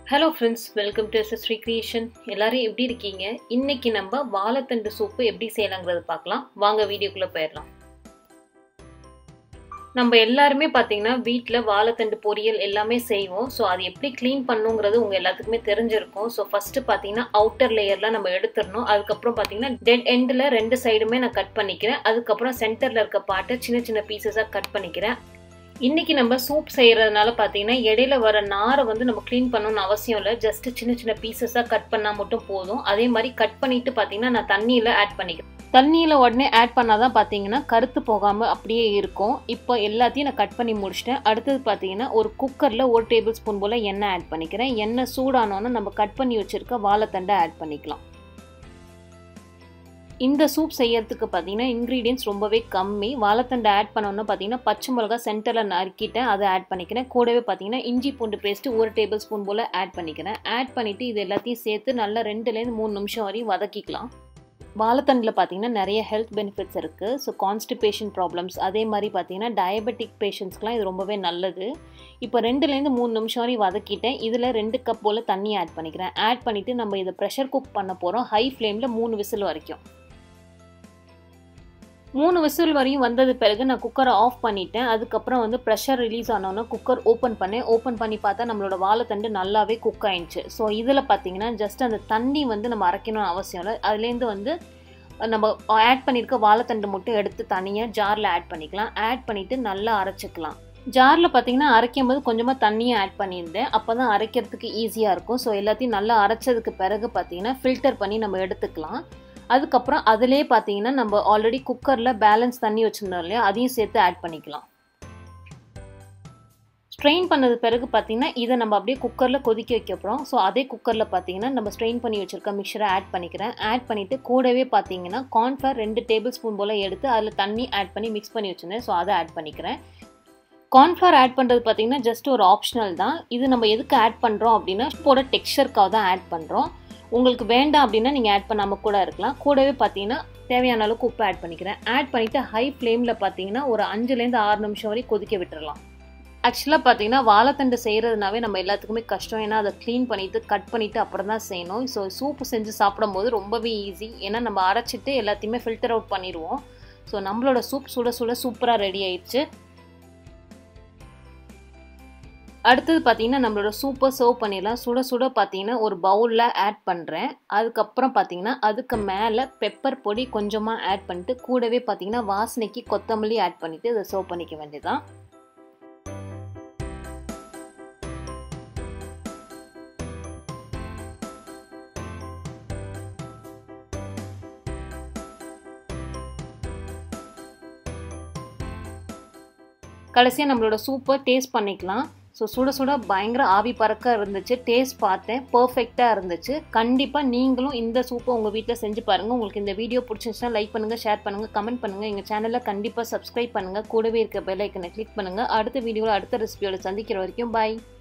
hello friends welcome to SS creation எல்லாரும் எப்படி இருக்கீங்க இன்னைக்கு நம்ம வாழைத்தண்டு சூப்பு எப்படி செய்யலாங்கிறது பார்க்கலாம் வாங்க வீடியோக்குள்ளே போயிடலாம் நம்ம எல்லாருமே பார்த்தீங்கன்னா வீட்டில் வாழைத்தண்டு பொரியல் எல்லாமே செய்வோம் ஸோ அது எப்படி க்ளீன் பண்ணுங்கிறது உங்கள் எல்லாத்துக்குமே தெரிஞ்சிருக்கும் ஸோ ஃபஸ்ட்டு பார்த்தீங்கன்னா அவுட்டர் லேயர்லாம் நம்ம எடுத்துடணும் அதுக்கப்புறம் பார்த்தீங்கன்னா டெட் எண்டில் ரெண்டு சைடுமே நான் கட் பண்ணிக்கிறேன் அதுக்கப்புறம் சென்டரில் இருக்க பாட்டை சின்ன சின்ன பீசஸாக கட் பண்ணிக்கிறேன் இன்னைக்கு நம்ம சூப் செய்யறதுனால பார்த்தீங்கன்னா இடையில வர நாரை வந்து நம்ம க்ளீன் பண்ணணும்னு அவசியம் இல்லை ஜஸ்ட் சின்ன சின்ன பீசஸாக கட் பண்ணால் மட்டும் போதும் அதே மாதிரி கட் பண்ணிட்டு பார்த்தீங்கன்னா நான் தண்ணியில் ஆட் பண்ணிக்கிறேன் தண்ணியில் உடனே ஆட் பண்ணாதான் பார்த்தீங்கன்னா கருத்து போகாமல் அப்படியே இருக்கும் இப்போ எல்லாத்தையும் நான் கட் பண்ணி முடிச்சிட்டேன் அடுத்தது பார்த்தீங்கன்னா ஒரு குக்கரில் ஒரு டேபிள் ஸ்பூன் போல் எண்ணெய் ஆட் பண்ணிக்கிறேன் எண்ணெய் சூடானோன்னு நம்ம கட் பண்ணி வச்சுருக்க வாழைத்தண்டை ஆட் பண்ணிக்கலாம் இந்த சூப் செய்யறதுக்கு பார்த்தீங்கன்னா இன்க்ரீடியன்ஸ் ரொம்பவே கம்மி வாழைத்தண்டை ஆட் பண்ணோன்னு பார்த்தீங்கன்னா பச்சை மிளகா சென்டரில் நறுக்கிட்டேன் அதை ஆட் பண்ணிக்கிறேன் கூடவே பார்த்தீங்கன்னா இஞ்சி பூண்டு பேஸ்ட்டு ஒரு டேபிள் ஸ்பூன் போல் ஆட் பண்ணிக்கிறேன் ஆட் பண்ணிவிட்டு இது எல்லாத்தையும் சேர்த்து நல்லா ரெண்டுலேருந்து மூணு நிமிஷம் வரையும் வதக்கிக்கலாம் வாழைத்தண்டில் பார்த்தீங்கன்னா நிறைய ஹெல்த் பெனிஃபிட்ஸ் இருக்குது ஸோ கான்ஸ்டிபேஷன் ப்ராப்ளம்ஸ் அதே மாதிரி பார்த்தீங்கன்னா டயபெட்டிக் பேஷண்ட்ஸ்க்குலாம் இது ரொம்பவே நல்லது இப்போ ரெண்டுலேருந்து மூணு நிமிஷம் வரையும் வதக்கிட்டேன் இதில் ரெண்டு கப் போல் தண்ணி ஆட் பண்ணிக்கிறேன் ஆட் பண்ணிவிட்டு நம்ம இதை ப்ரெஷர் குக் பண்ண போகிறோம் ஹை ஃப்ளேமில் மூணு விசில் வரைக்கும் மூணு விசில் வரையும் வந்தது பிறகு நான் குக்கரை ஆஃப் பண்ணிட்டேன் அதுக்கப்புறம் வந்து ப்ரெஷர் ரிலீஸ் ஆனோன்னா குக்கர் ஓப்பன் பண்ணேன் ஓப்பன் பண்ணி பார்த்தா நம்மளோட வாழைத்தண்டு நல்லாவே குக் ஆயிடுச்சு ஸோ இதில் பார்த்தீங்கன்னா ஜஸ்ட் அந்த தண்ணி வந்து நம்ம அரைக்கணும்னு அவசியம் இல்லை அதுலேருந்து வந்து நம்ம ஆட் பண்ணியிருக்க வாழைத்தண்டு மட்டும் எடுத்து தனியாக ஜாரில் ஆட் பண்ணிக்கலாம் ஆட் பண்ணிவிட்டு நல்லா அரைச்சிக்கலாம் ஜாரில் பார்த்தீங்கன்னா அரைக்கும் போது கொஞ்சமாக தண்ணியை ஆட் பண்ணியிருந்தேன் அப்போ தான் அரைக்கிறதுக்கு ஈஸியாக இருக்கும் ஸோ எல்லாத்தையும் நல்லா அரைச்சதுக்கு பிறகு பார்த்தீங்கன்னா ஃபில்டர் பண்ணி நம்ம எடுத்துக்கலாம் அதுக்கப்புறம் அதிலே பார்த்தீங்கன்னா நம்ம ஆல்ரெடி குக்கரில் பேலன்ஸ் தண்ணி வச்சுருந்தோம் இல்லையா அதையும் சேர்த்து ஆட் பண்ணிக்கலாம் ஸ்ட்ரெயின் பண்ணது பிறகு பார்த்தீங்கன்னா இதை நம்ம அப்படியே குக்கரில் கொதிக்க வைக்க போகிறோம் ஸோ அதே குக்கரில் பார்த்தீங்கன்னா நம்ம ஸ்ட்ரெயின் பண்ணி வச்சுருக்க மிக்சரை ஆட் பண்ணிக்கிறேன் ஆட் பண்ணிவிட்டு கூடவே பார்த்தீங்கன்னா கார்ன்ஃப்ளவர் ரெண்டு டேபிள் ஸ்பூன் போல் எடுத்து அதில் தண்ணி ஆட் பண்ணி மிக்ஸ் பண்ணி வச்சுருந்தேன் ஸோ அதை ஆட் பண்ணிக்கிறேன் கார்ன்ஃப்ளவர் ஆட் பண்ணுறது பார்த்தீங்கன்னா ஜஸ்ட் ஒரு ஆப்ஷனல் தான் இது நம்ம எதுக்கு ஆட் பண்ணுறோம் அப்படின்னா இப்போட டெக்ஸ்சருக்காக தான் ஆட் பண்ணுறோம் உங்களுக்கு வேண்டாம் அப்படின்னா நீங்கள் ஆட் பண்ணாமல் கூட இருக்கலாம் கூடவே பார்த்தீங்கன்னா தேவையான அளவுக்கு உப்பு ஆட் பண்ணிக்கிறேன் ஆட் பண்ணிவிட்டு ஹை ஃப்ளேமில் பார்த்தீங்கன்னா ஒரு அஞ்சுலேருந்து ஆறு நிமிஷம் வரை கொதிக்க விட்டுறலாம் ஆக்சுவலாக பார்த்தீங்கன்னா வாழைத்தண்டு செய்கிறதுனாவே நம்ம எல்லாத்துக்குமே கஷ்டம் ஏன்னா அதை க்ளீன் பண்ணிவிட்டு கட் பண்ணிவிட்டு அப்புறம் தான் செய்யணும் ஸோ சூப்பு செஞ்சு சாப்பிடும்போது ரொம்பவே ஈஸி ஏன்னா நம்ம அரைச்சிட்டு எல்லாத்தையுமே ஃபில்டர் அவுட் பண்ணிடுவோம் ஸோ நம்மளோட சூப் சுட சுட சூப்பராக ரெடி ஆயிடுச்சு அடுத்தது பார்த்தீங்கன்னா நம்மளோட சூப்பர் சர்வ் பண்ணிடலாம் சுட சுட பார்த்தீங்கன்னா ஒரு பவுலில் ஆட் பண்ணுறேன் அதுக்கப்புறம் பார்த்தீங்கன்னா அதுக்கு மேலே பெப்பர் பொடி கொஞ்சமாக ஆட் பண்ணிட்டு கூடவே பார்த்தீங்கன்னா வாசனைக்கு கொத்தமல்லி ஆட் பண்ணிவிட்டு இதை சர்வ் பண்ணிக்க வேண்டியதான் கடைசியாக நம்மளோட சூப்பை டேஸ்ட் பண்ணிக்கலாம் ஸோ சுட சுட பயங்கர ஆவி பறக்க இருந்துச்சு டேஸ்ட் பார்த்தேன் பர்ஃபெக்டாக இருந்துச்சு கண்டிப்பாக நீங்களும் இந்த சூப்பை உங்கள் வீட்டில் செஞ்சு பாருங்கள் உங்களுக்கு இந்த வீடியோ பிடிச்சிருந்துச்சுன்னா லைக் பண்ணுங்கள் ஷேர் பண்ணுங்கள் கமெண்ட் பண்ணுங்கள் எங்கள் சேனலில் கண்டிப்பாக சப்ஸ்கிரைப் பண்ணுங்கள் கூடவே இருக்க பெல் ஐக்கனை கிளிக் பண்ணுங்கள் அடுத்த வீடியோவில் அடுத்த ரெசிபியோட சந்திக்கிற வரைக்கும் பாய்